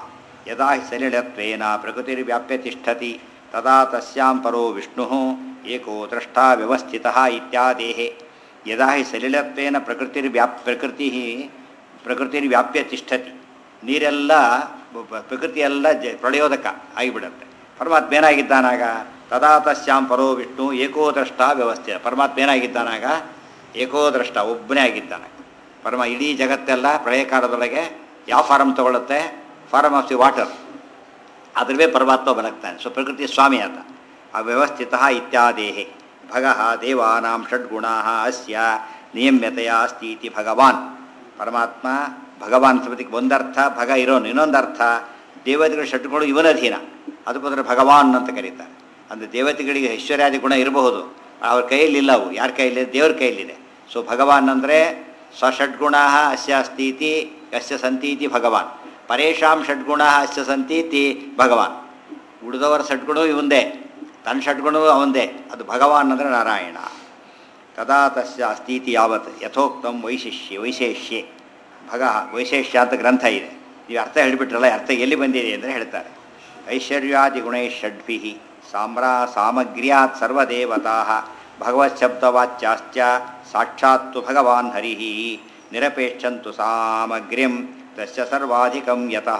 ಯದಾ ಹಿ ಸಲಿಳತ್ವೇನ ಪ್ರಕೃತಿರ್ವ್ಯಾಪ್ಯ ತಿಷ್ಠತಿ ತದಾ ತಸ್ಯಾಂ ಪರೋ ವಿಷ್ಣು ಏಕೋ ದ್ರಷ್ಟಾ ವ್ಯವಸ್ಥಿತ ಇತ್ಯಾದೇಹ ಯದಾ ಹಿ ಸಲಿಳತ್ವೇನ ಪ್ರಕೃತಿರ್ವ್ಯಾಪ್ ಪ್ರಕೃತಿ ಪ್ರಕೃತಿರ್ವ್ಯಾಪ್ಯ ತಿಷ್ಠತಿ ನೀರೆಲ್ಲ ಬ- ಬ- ಪ್ರಕೃತಿ ಎಲ್ಲ ಜ ಪ್ರಳಯೋದಕ ಆಗಿಬಿಡುತ್ತೆ ಪರಮಾತ್ಮ ಏನಾಗಿದ್ದಾನಾಗ ತದಾ ತಸ್ಯಾಂ ಪರೋ ವಿಷ್ಣು ಏಕೋದ್ರಷ್ಟ ವ್ಯವಸ್ಥೆ ಪರಮಾತ್ಮ ಏನಾಗಿದ್ದಾನಾಗ ಏಕೋದ್ರಷ್ಟ ಒಬ್ಬನೇ ಆಗಿದ್ದಾನಾಗ ಪರಮ ಇಡೀ ಜಗತ್ತೆಲ್ಲ ಪ್ರಳಯ ಕಾಲದೊಳಗೆ ಯಾವ ಫಾರಮ್ ತಗೊಳುತ್ತೆ ಫಾರಮ್ ಆಫ್ ದಿ ವಾಟರ್ ಅದ್ರವೇ ಪರಮಾತ್ಮ ಬಲಗ್ತಾನೆ ಸೊ ಪ್ರಕೃತಿ ಸ್ವಾಮಿ ಅಂತ ಅವ್ಯವಸ್ಥಿತ ಇತ್ಯಾದೇಹೆ ಭಗಃ ದೇವಾನಾಂ ಷಡ್ಗುಣಾ ಅಸ್ಯ ನಿಯಮ್ಯತೆಯ ಅಸ್ತಿ ಇತಿ ಭಗವಾನ್ ಪರಮಾತ್ಮ ಭಗವಾನ್ ಶಬ್ದಕ್ಕೆ ಒಂದರ್ಥ ಭಗ ಇರೋನು ಇನ್ನೊಂದರ್ಥ ದೇವತೆಗಳ ಷಡ್ಗುಣ ಇವನ ಅಧೀನ ಅದಕ್ಕೋಸ್ಕರ ಭಗವಾನ್ ಅಂತ ಕರೀತಾರೆ ಅಂದರೆ ದೇವತೆಗಳಿಗೆ ಐಶ್ವರ್ಯಾದಿ ಗುಣ ಇರಬಹುದು ಅವ್ರ ಕೈಯಲ್ಲಿಲ್ಲ ಅವು ಯಾರ ಕೈಯಲ್ಲಿದೆ ದೇವ್ರ ಕೈಯಲ್ಲಿದೆ ಸೊ ಭಗವಾನ್ ಅಂದರೆ ಸ್ವಷಡ್ಗುಣ ಅಸ್ಯ ಅಸ್ತಿ ಇತಿ ಯಸ್ಯ ಸಂತಿ ಇತಿ ಭಗವಾನ್ ಪರೇಶಾಂ ಷಡ್ಗುಣ ಅಸ್ಯ ಸಂತಿ ಇತಿ ಭಗವಾನ್ ಉಳಿದವರ ಷಡ್ಗುಣವು ಇವಂದೇ ತನ್ನ ಷಡ್ಗುಣವು ಅವಂದೇ ಅದು ಭಗವಾನ್ ಅಂದರೆ ನಾರಾಯಣ ತದಾ ತಸ್ಯ ಅಸ್ತೀತಿ ಯಾವತ್ ಯಥೋಕ್ತಂ ವೈಶಿಷ್ಯ ವೈಶೇಷ್ಯೆ ಭಗ ವೈಶೇಷ್ಯ ಅಂತ ಗ್ರಂಥ ಇದೆ ನೀವು ಅರ್ಥ ಹೇಳಿಬಿಟ್ರಲ್ಲ ಅರ್ಥ ಎಲ್ಲಿ ಬಂದಿದೆ ಅಂದರೆ ಹೇಳ್ತಾರೆ ಐಶ್ವರ್ಯಾದಿ ಗುಣೈ ಷಡ್ಭಿ ಸಾಮ್ರಾ ಸಾಮಗ್ರ್ಯಾತ್ ಸರ್ವದೇವತಾ ಭಗವತ್ಶಬ್ದವಾಚ್ಯಾಶ್ಚ ಸಾಕ್ಷಾತ್ತು ಭಗವಾನ್ ಹರಿ ನಿರಪೇಕ್ಷಂತು ಸಾಮಗ್ರ್ಯಂ ತಸ್ಯ ಸರ್ವಾಧಿಕಂ ಯತಃ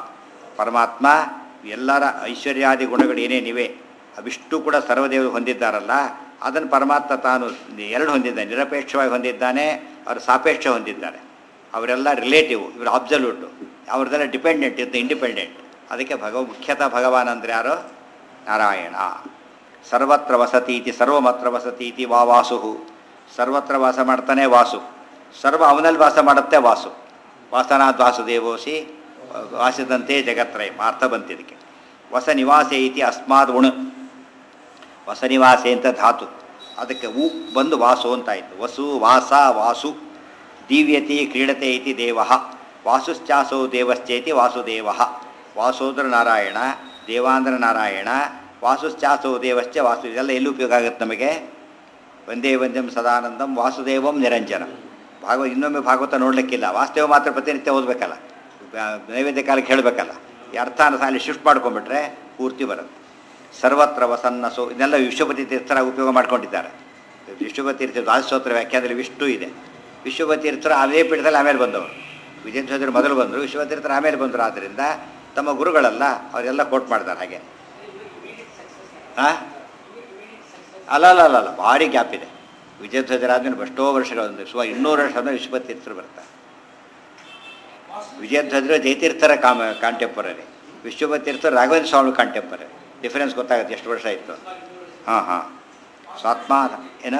ಪರಮಾತ್ಮ ಎಲ್ಲರ ಐಶ್ವರ್ಯಾದಿ ಗುಣಗಳು ಏನೇನಿವೆ ಅವಿಷ್ಟು ಕೂಡ ಸರ್ವದೇವರು ಹೊಂದಿದ್ದಾರಲ್ಲ ಅದನ್ನು ಪರಮಾತ್ಮ ತಾನು ಎರಡು ಹೊಂದಿದ್ದಾನೆ ನಿರಪೇಕ್ಷವಾಗಿ ಹೊಂದಿದ್ದಾನೆ ಅವರು ಸಾಪೇಕ್ಷ ಹೊಂದಿದ್ದಾರೆ ಅವರೆಲ್ಲ ರಿಲೇಟಿವ್ ಇವರು ಅಬ್ಸಲ್ಯೂಟು ಅವ್ರದ್ದೆಲ್ಲ ಡಿಪೆಂಡೆಂಟ್ ಇತ್ತು ಇಂಡಿಪೆಂಡೆಂಟ್ ಅದಕ್ಕೆ ಭಗವ ಮುಖ್ಯತಃ ಭಗವಾನ್ ಅಂದರೆ ಯಾರು ನಾರಾಯಣ ಸರ್ವತ್ರ ವಸತಿ ಇತಿ ಸರ್ವಮತ್ರ ವಸತಿ ಇತಿ ವಾ ವಾಸು ಸರ್ವತ್ರ ವಾಸ ಮಾಡ್ತಾನೆ ವಾಸು ಸರ್ವ ಅವನಲ್ಲಿ ವಾಸ ಮಾಡುತ್ತೆ ವಾಸು ವಾಸನಾದ್ ವಾಸುದೇವೋಸಿ ವಾಸಿದಂತೆ ಜಗತ್ರಯ ಅರ್ಥ ಬಂತಿದ್ದಕ್ಕೆ ವಸ ನಿವಾಸೆ ಇತಿ ಅಸ್ಮಾದ್ ಉಣು ವಸ ನಿವಾಸೆ ಅಂತ ಧಾತು ಅದಕ್ಕೆ ಉ ಬಂದು ವಾಸು ಅಂತಾಯಿತು ವಸು ವಾಸ ವಾಸು ದೀವ್ಯತೆ ಕ್ರೀಡತೆ ಇತಿ ದೇವ ವಾಸುಶ್ಚಾಸೋ ದೇವಶ್ಚೇತಿ ವಾಸುದೇವ ವಾಸೋದ್ರ ನಾರಾಯಣ ದೇವಾಂದ್ರ ನಾರಾಯಣ ವಾಸುಶ್ಚಾಸೋ ದೇವಶ್ಚ ವಾಸು ಇದೆಲ್ಲ ಎಲ್ಲಿ ಉಪಯೋಗ ಆಗುತ್ತೆ ನಮಗೆ ಒಂದೇ ಒಂದಂ ಸದಾನಂದಂ ವಾಸುದೇವಂ ನಿರಂಜನ ಭಾಗವ ಇನ್ನೊಮ್ಮೆ ಭಾಗವತ ನೋಡಲಿಕ್ಕಿಲ್ಲ ವಾಸುದೇವ ಮಾತ್ರ ಪ್ರತಿನಿತ್ಯ ಓದಬೇಕಲ್ಲ ನೈವೇದ್ಯ ಕಾಲಕ್ಕೆ ಹೇಳಬೇಕಲ್ಲ ಈ ಅರ್ಥನ ಅಲ್ಲಿ ಶಿಫ್ಟ್ ಮಾಡ್ಕೊಂಡ್ಬಿಟ್ರೆ ಪೂರ್ತಿ ಬರುತ್ತೆ ಸರ್ವತ್ರ ವಸನ್ನಸು ಇದನ್ನೆಲ್ಲ ವಿಶ್ವಪತಿ ತೀರ್ಥರ ಉಪಯೋಗ ಮಾಡ್ಕೊಂಡಿದ್ದಾರೆ ವಿಶ್ವಪತಿ ತೀರ್ಥ ದ್ವಾದಶೋತ್ತರ ವ್ಯಾಖ್ಯಾನದಲ್ಲಿ ವಿಷ್ಣು ಇದೆ ವಿಶ್ವಪತಿ ತೀರ್ಥರು ಅದೇ ಪೀಠದಲ್ಲಿ ಆಮೇಲೆ ಬಂದವರು ವಿಜಯೇಂದ್ರ ಮೊದಲು ಬಂದರು ವಿಶ್ವತೀರ್ಥರು ಆಮೇಲೆ ಬಂದರು ಆದ್ದರಿಂದ ತಮ್ಮ ಗುರುಗಳಲ್ಲ ಅವರೆಲ್ಲ ಕೋಟ್ ಮಾಡ್ತಾರೆ ಹಾಗೆ ಹಾಂ ಅಲ್ಲ ಅಲ್ಲ ಅಲ್ಲ ಅಲ್ಲ ಭಾರಿ ಗ್ಯಾಪ್ ಇದೆ ವಿಜಯಧ್ವಜರ ಆದ್ಮೇಲೆ ಎಷ್ಟೋ ವರ್ಷಗಳು ಸುಮಾರು ಇನ್ನೂರು ವರ್ಷ ಆದ್ಮೇಲೆ ವಿಶ್ವತೀರ್ಥರು ಬರ್ತಾರೆ ವಿಜಯಧ್ವಜರು ಜಯತೀರ್ಥರ ಕಾಮ ಕಾಂಟೆಂಪರರಿ ವಿಶ್ವತೀರ್ಥರು ರಾಘವೇಂದ್ರ ಸ್ವಾಮಿ ಕಾಂಟೆಂಪರರಿ ಡಿಫರೆನ್ಸ್ ಗೊತ್ತಾಗುತ್ತೆ ಎಷ್ಟು ವರ್ಷ ಇತ್ತು ಹಾಂ ಹಾಂ ಸ್ವಾತ್ಮ ಏನ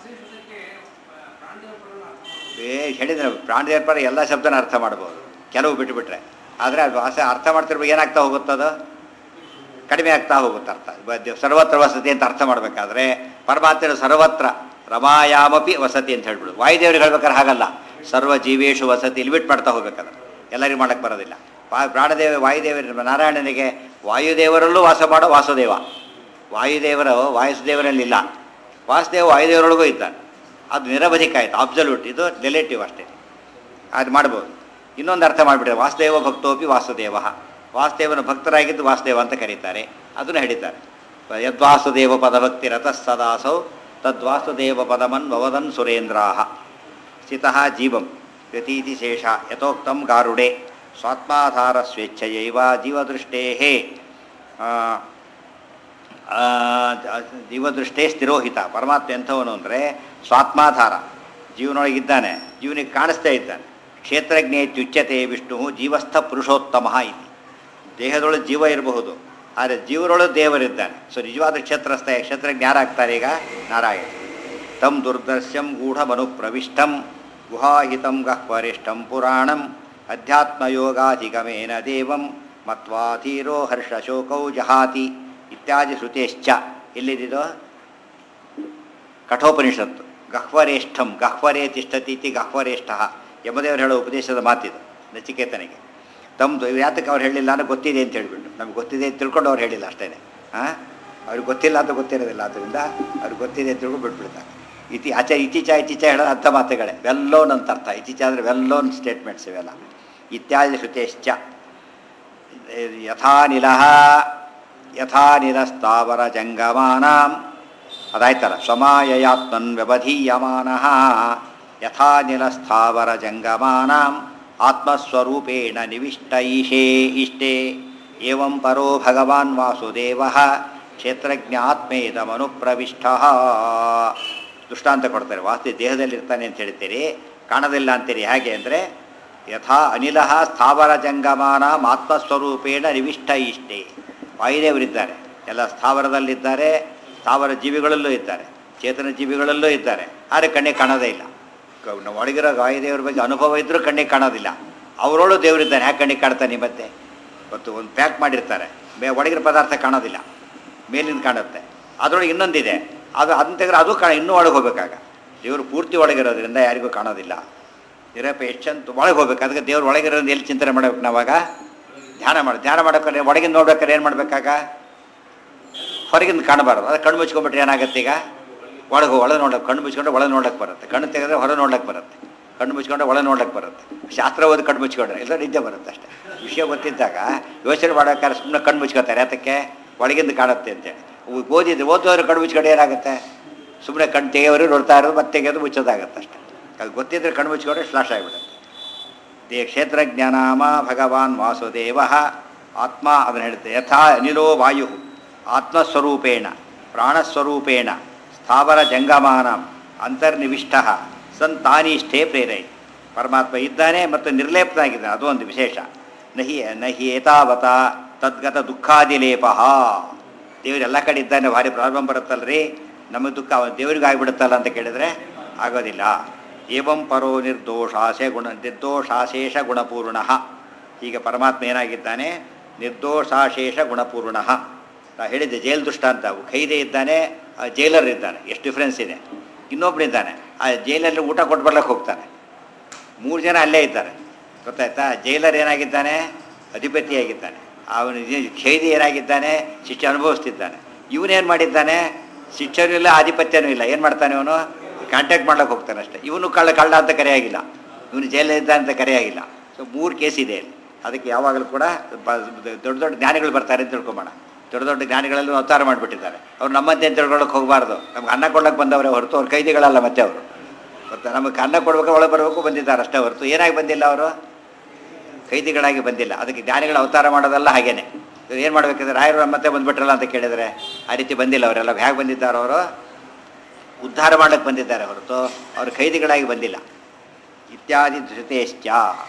ಏ ಹೇಳಿದ್ರೆ ಪ್ರಾಣದೇವ್ರ ಪರ ಎಲ್ಲ ಶಬ್ದನ ಅರ್ಥ ಮಾಡ್ಬೋದು ಕೆಲವು ಬಿಟ್ಟುಬಿಟ್ರೆ ಆದರೆ ಅದು ಭಾಷೆ ಅರ್ಥ ಮಾಡ್ತಿರ್ಬೇಕು ಏನಾಗ್ತಾ ಹೋಗುತ್ತದು ಕಡಿಮೆ ಆಗ್ತಾ ಹೋಗುತ್ತೆ ಅರ್ಥ ಬ- ಸರ್ವತ್ರ ವಸತಿ ಅಂತ ಅರ್ಥ ಮಾಡಬೇಕಾದ್ರೆ ಪರಮಾತ್ಮನ ಸರ್ವತ್ರ ರಮಾಯಾಮಪಿ ವಸತಿ ಅಂತ ಹೇಳ್ಬಿಡು ವಾಯುದೇವ್ರಿಗೆ ಹೇಳ್ಬೇಕಾದ್ರೆ ಹಾಗಲ್ಲ ಸರ್ವ ಜೀವೇಶು ವಸತಿ ಲಿಮಿಟ್ ಮಾಡ್ತಾ ಹೋಗ್ಬೇಕಾದ್ರೆ ಎಲ್ಲರಿಗೂ ಮಾಡಕ್ಕೆ ಬರೋದಿಲ್ಲ ವಾ ಪ್ರಾಣದೇವ ವಾಯುದೇವ ನಾರಾಯಣನಿಗೆ ವಾಯುದೇವರಲ್ಲೂ ವಾಸ ಮಾಡೋ ವಾಸುದೇವ ವಾಯುದೇವರು ವಾಯುದೇವರಲ್ಲಿಲ್ಲ ವಾಸುದೇವ ವಾಯುದೇವರೊಳಗೂ ಇದ್ದಾನೆ ಅದು ನಿರವಧಿಕ ಆಯಿತು ಅಬ್ಸಲ್ಯೂಟ್ ಇದು ರಿಲೇಟಿವ್ ಅಷ್ಟೇ ಅದು ಮಾಡ್ಬೋದು ಇನ್ನೊಂದು ಅರ್ಥ ಮಾಡಿಬಿಟ್ರೆ ವಾಸುದೇವ ಭಕ್ತೋಪಿ ವಾಸುದೇವ ವಾಸುದೇವನ ಭಕ್ತರಾಗಿದ್ದು ವಾಸುದೇವ ಅಂತ ಕರೀತಾರೆ ಅದನ್ನು ಹೇಳಿದ್ದಾರೆ ಯದ್ವಾಸುದೇವ ಪದಭಕ್ತಿ ರತಃ ಸದಾಸೌ ತದ್ವಾಸುದೇವ ಪದಮನ್ ಭವದನ್ ಸುರೇಂದ್ರಾಹ ಸ್ಥಿತಃ ಜೀವಂ ವ್ಯತೀತಿ ಶೇಷ ಯಥೋಕ್ತಂ ಗಾರುಡೆ ಸ್ವಾತ್ಮಾಧಾರ ಸ್ವೇಚ್ಛಯೈವ ಜೀವದೃಷ್ಟೇ ಜೀವದೃಷ್ಟೇ ಸ್ಥಿರೋಹಿತ ಪರಮಾತ್ಮ ಎಂಥವನು ಅಂದರೆ ಸ್ವಾತ್ಮಾಧಾರ ಜೀವನೊಳಗಿದ್ದಾನೆ ಜೀವನಿಗೆ ಕಾಣಿಸ್ತಾ ಇದ್ದಾನೆ ಕ್ಷೇತ್ರಜ್ಞೆ ತ್ಯುಚ್ಯತೆ ವಿಷ್ಣು ಜೀವಸ್ಥ ಪುರುಷೋತ್ತಮ ಇತಿ ದೇಹದೊಳಗೆ ಜೀವ ಇರಬಹುದು ಆದರೆ ಜೀವರೊಳಗೆ ದೇವರಿದ್ದಾನೆ ಸೊ ನಿಜವಾದ ಕ್ಷೇತ್ರಸ್ಥ ಕ್ಷೇತ್ರಜ್ಞ ಯಾರಾಗ್ತಾರೆ ಈಗ ನಾರಾಯಣ ತಂ ದುರ್ದರ್ಶ್ಯಂ ಗೂಢಮನು ಪ್ರವಿಷ್ಟಂ ಗುಹಾಹಿತಂ ಗಹ್ವರಿಷ್ಠಂ ಪುರಾಣಂ ಅಧ್ಯಾತ್ಮಯೋಗಾಧಿಗಮೇನ ದೇವಂ ಮತ್ವಾಧೀರೋ ಹರ್ಷಶೋಕೌ ಜಹಾತಿ ಇತ್ಯಾದಿ ಶ್ರುತೇಶ್ಚ ಎಲ್ಲಿದಿದೋ ಕಠೋಪನಿಷತ್ತು ಗಹ್ವರೇಷ್ಠಂ ಗಹ್ವರೇ ತಿಷ್ಠತಿ ಇತಿ ಗಹ್ವರೇಷ್ಠ ಯಮದೇವರು ಹೇಳೋ ಉಪದೇಶದ ಮಾತಿದು ನಚಿಕೇತನಿಗೆ ತಮ್ಮದು ಯಾತಕ್ಕೆ ಅವ್ರು ಹೇಳಿಲ್ಲ ಅನ್ನೋ ಗೊತ್ತಿದೆ ಅಂತ ಹೇಳಿಬಿಟ್ಟು ನಮ್ಗೆ ಗೊತ್ತಿದೆ ಅಂತ ತಿಳ್ಕೊಂಡು ಅವ್ರು ಹೇಳಿಲ್ಲ ಅಷ್ಟೇ ಹಾಂ ಅವ್ರಿಗೆ ಗೊತ್ತಿಲ್ಲ ಅಂತ ಗೊತ್ತಿರೋದಿಲ್ಲ ಆದ್ದರಿಂದ ಅವ್ರಿಗೆ ಗೊತ್ತಿದೆ ಅಂತ ತಿಳ್ಕೊಂಡು ಬಿಟ್ಬಿಡ್ತಾರೆ ಇತಿ ಆಚೆ ಇತ್ತೀಚ ಇತ್ತೀಚ ಹೇಳೋದು ಅರ್ಥ ಮಾತುಗಳೇ ವೆಲ್ಲೋನ್ ಅಂತ ಅರ್ಥ ಇತ್ತೀಚ ಅಂದರೆ ವೆಲ್ಲೋನ್ ಸ್ಟೇಟ್ಮೆಂಟ್ಸ್ ಇವೆಲ್ಲ ಇತ್ಯಾದಿ ಶ್ರುತೇಶ್ಚ ಯಥಾನಿಲ ಯಥಾನಿಲಸ್ತಾವರ ಜಂಗಮಾನಾಂ ಅದಾಯ್ತಲ್ಲ ಸ್ವಮಾಯಯಾತ್ಮನ್ ವ್ಯವಧೀಯಮಾನ ಯಥಾನಿಲಸ್ಥಾವರ ಜಂಗಮಾನಾಂ ಆತ್ಮಸ್ವರೂಪೇಣ ನಿವಿಷ್ಟ ಈಶೇ ಇಷ್ಟೇ ಏವಂ ಪರೋ ಭಗವಾನ್ ವಾಸುದೇವ ಕ್ಷೇತ್ರಜ್ಞಾತ್ಮೇದಮನುಪ್ರವಿಷ್ಟ ದೃಷ್ಟಾಂತ ಕೊಡ್ತಾರೆ ವಾಸ್ತು ದೇಹದಲ್ಲಿರ್ತಾನೆ ಅಂತ ಹೇಳ್ತೀರಿ ಕಾಣೋದಿಲ್ಲ ಅಂತೀರಿ ಹೇಗೆ ಅಂದರೆ ಯಥಾ ಅನಿಲ ಸ್ಥಾವರ ಜಂಗಮಾನಾಂ ಆತ್ಮಸ್ವರೂಪೇಣ ನಿವಿಷ್ಟ ಇಷ್ಟೇ ವಾಯುದೇವರಿದ್ದಾರೆ ಎಲ್ಲ ಸ್ಥಾವರದಲ್ಲಿದ್ದಾರೆ ಸ್ಥಾವರ ಜೀವಿಗಳಲ್ಲೂ ಇದ್ದಾರೆ ಚೇತನ ಜೀವಿಗಳಲ್ಲೂ ಇದ್ದಾರೆ ಆದರೆ ಕಣ್ಣಿಗೆ ಕಾಣೋದೇ ಇಲ್ಲ ಕ- ನಾವು ಒಳಗಿರೋ ವಾಯುದೇವರ ಬಗ್ಗೆ ಅನುಭವ ಇದ್ದರೂ ಕಣ್ಣಿಗೆ ಕಾಣೋದಿಲ್ಲ ಅವರೊಳು ದೇವರಿದ್ದಾನೆ ಹ್ಯಾಕೆ ಕಣ್ಣಿಗೆ ಕಾಣ್ತಾನೆ ಈ ಮಧ್ಯೆ ಇವತ್ತು ಒಂದು ಪ್ಯಾಕ್ ಮಾಡಿರ್ತಾರೆ ಮೇ ಒಳಗಿರೋ ಪದಾರ್ಥ ಕಾಣೋದಿಲ್ಲ ಮೇಲಿಂದ ಕಾಣುತ್ತೆ ಅದರೊಳಗೆ ಇನ್ನೊಂದಿದೆ ಅದು ಅದನ್ನ ತೆಗೆದ್ರೆ ಅದು ಕಾಣ ಇನ್ನೂ ಒಳಗೆ ಹೋಗ್ಬೇಕಾಗ ದೇವರು ಪೂರ್ತಿ ಒಳಗಿರೋದ್ರಿಂದ ಯಾರಿಗೂ ಕಾಣೋದಿಲ್ಲ ನಿರಪೇಕ್ಷ ಅಂತ ಒಳಗೆ ಹೋಗ್ಬೇಕು ಅದಕ್ಕೆ ದೇವ್ರು ಒಳಗಿರೋದ್ರಿಂದ ಎಲ್ಲಿ ಚಿಂತನೆ ಮಾಡ್ಬೇಕು ನಾವಾಗ ಧ್ಯಾನ ಮಾಡಿ ಧ್ಯಾನ ಮಾಡೋಕೆ ಒಳಗಿಂದ ನೋಡ್ಬೇಕಾದ್ರೆ ಏನು ಮಾಡ್ಬೇಕಾಗ ಹೊರಗಿಂದ ಕಾಣಬಾರ್ದು ಅದು ಕಣ್ಣು ಮುಚ್ಕೊಂಡ್ಬಿಟ್ರೆ ಏನಾಗುತ್ತೆ ಈಗ ಒಳಗೆ ಒಳಗೆ ನೋಡಕ್ಕೆ ಕಣ್ಣು ಮುಚ್ಕೊಂಡ್ರೆ ಒಳಗೆ ನೋಡಕ್ಕೆ ಬರುತ್ತೆ ಕಣ್ಣು ತೆಗೆದ್ರೆ ಹೊರ ನೋಡಕ್ಕೆ ಬರುತ್ತೆ ಕಣ್ಣು ಮುಚ್ಕೊಂಡ್ರೆ ಒಳಗೆ ನೋಡಕ್ಕೆ ಬರುತ್ತೆ ಶಾಸ್ತ್ರ ಓದಿ ಕಣ್ಣು ಮುಚ್ಕೊಂಡ್ರೆ ಇಲ್ಲ ನಿದ್ದೆ ಬರುತ್ತೆ ಅಷ್ಟೇ ವಿಷಯ ಗೊತ್ತಿದ್ದಾಗ ಯೋಚನೆ ಮಾಡೋಕ್ಕಾದ್ರೆ ಸುಮ್ಮನೆ ಕಣ್ಣು ಮುಚ್ಕೋತಾರೆ ಅದಕ್ಕೆ ಒಳಗಿಂದ ಕಾಣುತ್ತೆ ಅಂತೇಳಿ ಓ- ಓದಿದ್ರೆ ಓದೋರು ಕಣ್ಣು ಮುಚ್ಕೊಂಡ್ರೆ ಏನಾಗುತ್ತೆ ಸುಮ್ಮನೆ ಕಣ್ಣು ತೆಗೆಯೋರು ನೋಡ್ತಾ ಇರೋದು ಮತ್ತೆ ತೆಗೆಯೋದು ಮುಚ್ಚೋದಾಗತ್ತೆ ಅಷ್ಟೇ ಅದು ಗೊತ್ತಿದ್ರೆ ಕಣ್ಣು ಮುಚ್ಕೊಂಡ್ರೆ ಫ್ಲಾಶ್ ಆಗಿಬಿಡುತ್ತೆ ದೇ ಕ್ಷೇತ್ರಜ್ಞಾನಾಮ ಭಗವಾನ್ ವಾಸುದೇವ ಆತ್ಮ ಅದನ್ನು ಹೇಳುತ್ತೆ ಯಥಾ ಅನಿಲೋ ವಾಯು ಆತ್ಮಸ್ವರೂಪೇಣ ಪ್ರಾಣಸ್ವರೂಪೇಣ ಸ್ಥಾವರ ಜಂಗಮಾನ ಅಂತರ್ನಿವಿಷ್ಟ ಸಂತಾನಿಷ್ಠೇ ಪ್ರೇರೈ ಪರಮಾತ್ಮ ಇದ್ದಾನೆ ಮತ್ತು ನಿರ್ಲೇಪನಾಗಿದ್ದಾನೆ ಅದು ಒಂದು ವಿಶೇಷ ನಹಿ ನಹಿ ಏತಾವತ ತದ್ಗತ ದುಃಖಾದಿಲೇಪ ದೇವರು ಎಲ್ಲ ಕಡೆ ಇದ್ದಾನೆ ಭಾರಿ ಪ್ರಾಬ್ಲಮ್ ಬರುತ್ತಲ್ರಿ ನಮಗೆ ದುಃಖ ಅವನು ದೇವರಿಗೆ ಆಗಿಬಿಡುತ್ತಲ್ಲ ಅಂತ ಕೇಳಿದ್ರೆ ಆಗೋದಿಲ್ಲ ಏವಂ ಪರೋ ನಿರ್ದೋಷಾಸೆ ಗುಣ ನಿರ್ದೋಷಾಶೇಷ ಗುಣಪೂರ್ಣ ಈಗ ಪರಮಾತ್ಮ ಏನಾಗಿದ್ದಾನೆ ನಿರ್ದೋಷಾಶೇಷ ಗುಣಪೂರ್ಣ ನಾ ಹೇಳಿದ್ದೆ ಜೈಲ್ ದುಷ್ಟ ಅಂತ ಅವು ಖೈದೆ ಇದ್ದಾನೆ ಆ ಜೈಲರ್ ಇದ್ದಾನೆ ಎಷ್ಟು ಡಿಫ್ರೆನ್ಸ್ ಇದೆ ಇನ್ನೊಬ್ಬನಿದ್ದಾನೆ ಆ ಜೈಲಲ್ಲಿ ಊಟ ಕೊಟ್ಟು ಬರ್ಲಿಕ್ಕೆ ಹೋಗ್ತಾನೆ ಮೂರು ಜನ ಅಲ್ಲೇ ಇದ್ದಾರೆ ಗೊತ್ತಾಯ್ತಾ ಜೈಲರ್ ಏನಾಗಿದ್ದಾನೆ ಅಧಿಪತಿಯಾಗಿದ್ದಾನೆ ಅವನು ಖೈದಿ ಏನಾಗಿದ್ದಾನೆ ಶಿಕ್ಷೆ ಅನುಭವಿಸ್ತಿದ್ದಾನೆ ಇವನೇನು ಮಾಡಿದ್ದಾನೆ ಶಿಕ್ಷೆನೂ ಇಲ್ಲ ಆಧಿಪತ್ಯನೂ ಇಲ್ಲ ಏನು ಮಾಡ್ತಾನೆ ಅವನು ಕಾಂಟ್ಯಾಕ್ಟ್ ಮಾಡ್ಲಿಕ್ಕೆ ಹೋಗ್ತಾನೆ ಅಷ್ಟೇ ಇವನು ಕಳ್ಳ ಕಳ್ಳ ಅಂತ ಕರೆಯಾಗಿಲ್ಲ ಇವನು ಜೈಲಲ್ಲಿದ್ದ ಅಂತ ಕರೆಯಾಗಿಲ್ಲ ಸೊ ಮೂರು ಕೇಸ್ ಇದೆ ಇಲ್ಲಿ ಅದಕ್ಕೆ ಯಾವಾಗಲೂ ಕೂಡ ಬ- ದೊಡ್ಡ ದೊಡ್ಡ ಜ್ಞಾನಿಗಳು ಬರ್ತಾರೆ ಅಂತ ತಿಳ್ಕೊಬೇಡ ದೊಡ್ಡ ದೊಡ್ಡ ಜ್ಞಾನಿಗಳಲ್ಲೂ ಅವತಾರ ಮಾಡಿಬಿಟ್ಟಿದ್ದಾರೆ ಅವ್ರು ನಮ್ಮಂತೆ ಅಂತ ತಿಳ್ಕೊಳ್ಳೋಕೆ ಹೋಗಬಾರ್ದು ನಮ್ಗೆ ಅನ್ನ ಕೊಡ್ಲಿಕ್ಕೆ ಬಂದವರೇ ಹೊರತು ಅವ್ರು ಕೈದಿಗಳಲ್ಲ ಮತ್ತೆ ಅವರು ಗೊತ್ತಾ ನಮಗೆ ಅನ್ನ ಕೊಡ್ಬೇಕು ಒಳಗೆ ಬರಬೇಕು ಬಂದಿದ್ದಾರೆ ಅಷ್ಟೇ ಹೊರತು ಏನಾಗಿ ಬಂದಿಲ್ಲ ಅವರು ಕೈದಿಗಳಾಗಿ ಬಂದಿಲ್ಲ ಅದಕ್ಕೆ ಜ್ಞಾನಿಗಳು ಅವತಾರ ಮಾಡೋದಲ್ಲ ಹಾಗೇನೆ ಏನು ಮಾಡಬೇಕಿದ್ರೆ ರಾಯರು ಮತ್ತೆ ಬಂದ್ಬಿಟ್ರಲ್ಲ ಅಂತ ಕೇಳಿದರೆ ಆ ರೀತಿ ಬಂದಿಲ್ಲ ಅವರೆಲ್ಲ ಹೇಗೆ ಬಂದಿದ್ದಾರೆ ಅವರು ಉದ್ಧಾರ ಮಾಡಕ್ಕೆ ಬಂದಿದ್ದಾರೆ ಹೊರತು ಅವರು ಖೈದಿಗಳಾಗಿ ಬಂದಿಲ್ಲ ಇತ್ಯಾದಿ ಧೃತೇಶ್ಚ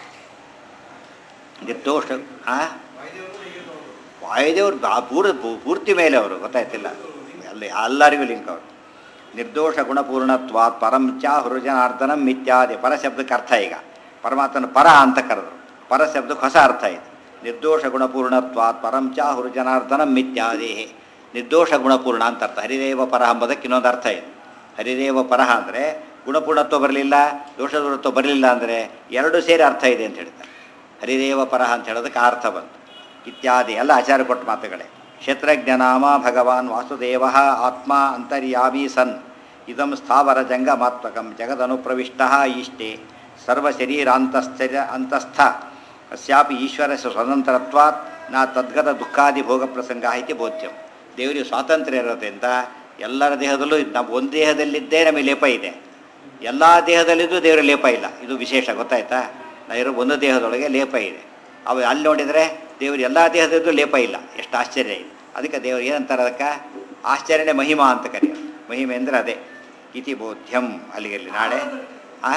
ನಿರ್ದೋಷ ಆ ವಾಯುದೇವ್ರು ಬಾ- ಪೂರ ಪೂ- ಪೂರ್ತಿ ಮೇಲೆ ಅವರು ಗೊತ್ತಾಯ್ತಿಲ್ಲ ಅಲ್ಲಿ ಎಲ್ಲರಿಗೂ ಲಿಂಕ್ ಅವರು ನಿರ್ದೋಷ ಗುಣಪೂರ್ಣತ್ವಾತ್ ಪರಂ ಚ ಹೃಜನಾರ್ದನಂ ಇತ್ಯಾದಿ ಪರ ಶಬ್ದಕ್ಕೆ ಅರ್ಥ ಈಗ ಪರಮಾತ್ಮನ ಪರ ಅಂತ ಕರೆದ್ರು ಪರ ಶಬ್ದಕ್ಕೆ ಹೊಸ ಅರ್ಥ ಇದೆ ನಿರ್ದೋಷ ಗುಣಪೂರ್ಣತ್ವಾತ್ ಪರಂ ಚ ಹೃಜನಾರ್ದನಂ ಇತ್ಯಾದಿ ನಿರ್ದೋಷ ಗುಣಪೂರ್ಣ ಅಂತ ಅರ್ಥ ಹರಿದೇವ ಪರ ಎಂಬುದಕ್ಕೆ ಇನ್ನೊಂದು ಅರ್ಥ ಇದೆ ಹರಿದೇವ ಪರಹ ಅಂದರೆ ಗುಣಪೂರ್ಣತ್ವ ಬರಲಿಲ್ಲ ದೋಷದೂರತ್ವ ಬರಲಿಲ್ಲ ಅಂದರೆ ಎರಡು ಸೇರಿ ಅರ್ಥ ಇದೆ ಅಂತ ಹೇಳ್ತಾರೆ ಹರಿದೇವ ಪರಹ ಅಂತ ಹೇಳೋದಕ್ಕೆ ಆ ಅರ್ಥ ಬಂತು ಇತ್ಯಾದಿ ಎಲ್ಲ ಆಚಾರ ಕೊಟ್ಟ ಮಾತುಗಳೇ ಕ್ಷೇತ್ರಜ್ಞನಾಮ ಭಗವಾನ್ ವಾಸುದೇವ ಆತ್ಮ ಅಂತರ್ಯಾಮಿ ಸನ್ ಇದಂ ಸ್ಥಾವರ ಜಂಗಮಾತ್ಮಕಂ ಜಗದನುಪ್ರವಿಷ್ಟ ಈಷ್ಟೇ ಸರ್ವಶರೀರಾಂತಸ್ಥರ ಅಂತಸ್ಥ ಅಸ್ಯಾಪಿ ಈಶ್ವರ ಸ್ವತಂತ್ರತ್ವಾತ್ ನಾ ತದ್ಗತ ದುಃಖಾದಿ ಭೋಗ ಪ್ರಸಂಗ ಇತಿ ಬೋಧ್ಯಂ ದೇವರಿಗೆ ಸ್ವಾತಂತ್ರ್ಯ ಇರೋದ್ರಿಂದ ಎಲ್ಲರ ದೇಹದಲ್ಲೂ ನಾವು ಒಂದು ದೇಹದಲ್ಲಿದ್ದೇ ನಮಗೆ ಲೇಪ ಇದೆ ಎಲ್ಲ ದೇಹದಲ್ಲಿದ್ದು ದೇವರ ಲೇಪ ಇಲ್ಲ ಇದು ವಿಶೇಷ ಗೊತ್ತಾಯ್ತಾ ನಾ ಇರೋ ಒಂದು ದೇಹದೊಳಗೆ ಲೇಪ ಇದೆ ಅವು ಅಲ್ಲಿ ನೋಡಿದರೆ ದೇವರು ಎಲ್ಲ ದೇಹದಲ್ಲೂ ಲೇಪ ಇಲ್ಲ ಎಷ್ಟು ಆಶ್ಚರ್ಯ ಇದೆ ಅದಕ್ಕೆ ದೇವರು ಏನಂತಾರೆ ಅದಕ್ಕೆ ಆಶ್ಚರ್ಯನೇ ಮಹಿಮಾ ಅಂತ ಕರೆಯೋದು ಮಹಿಮೆ ಅಂದರೆ ಅದೇ ಇತಿ ಬೋಧ್ಯಂ ಅಲ್ಲಿಗೆ ಅಲ್ಲಿ ನಾಳೆ ಆ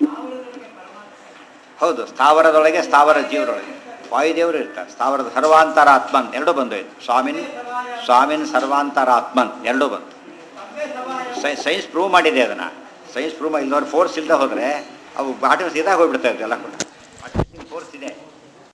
ಹೌದು ಸ್ಥಾವರದೊಳಗೆ ಸ್ಥಾವರ ಜೀವರೊಳಗೆ ವಾಯುದೇವರು ಇರ್ತಾರೆ ಸ್ಥಾವರದ ಸರ್ವಾಂತರ ಆತ್ಮನ್ ಎರಡು ಬಂದೋಯ್ತು ಸ್ವಾಮಿನ್ ಸ್ವಾಮಿನ್ ಸರ್ವಾಂತರ ಆತ್ಮನ್ ಎರಡು ಬಂತು ಸೈ ಸೈನ್ಸ್ ಪ್ರೂವ್ ಮಾಡಿದೆ ಅದನ್ನು ಸೈನ್ಸ್ ಪ್ರೂವ್ ಇಲ್ಲದವ್ರು ಫೋರ್ಸ್ ಇಲ್ಲದೆ ಹೋದರೆ ಅವು ಬಾಟಲ್ ಸೀದಾ ಹೋಗ್ಬಿಡ್ತಾ ಇತ್ತು ಎಲ್ಲ ಕೂಡ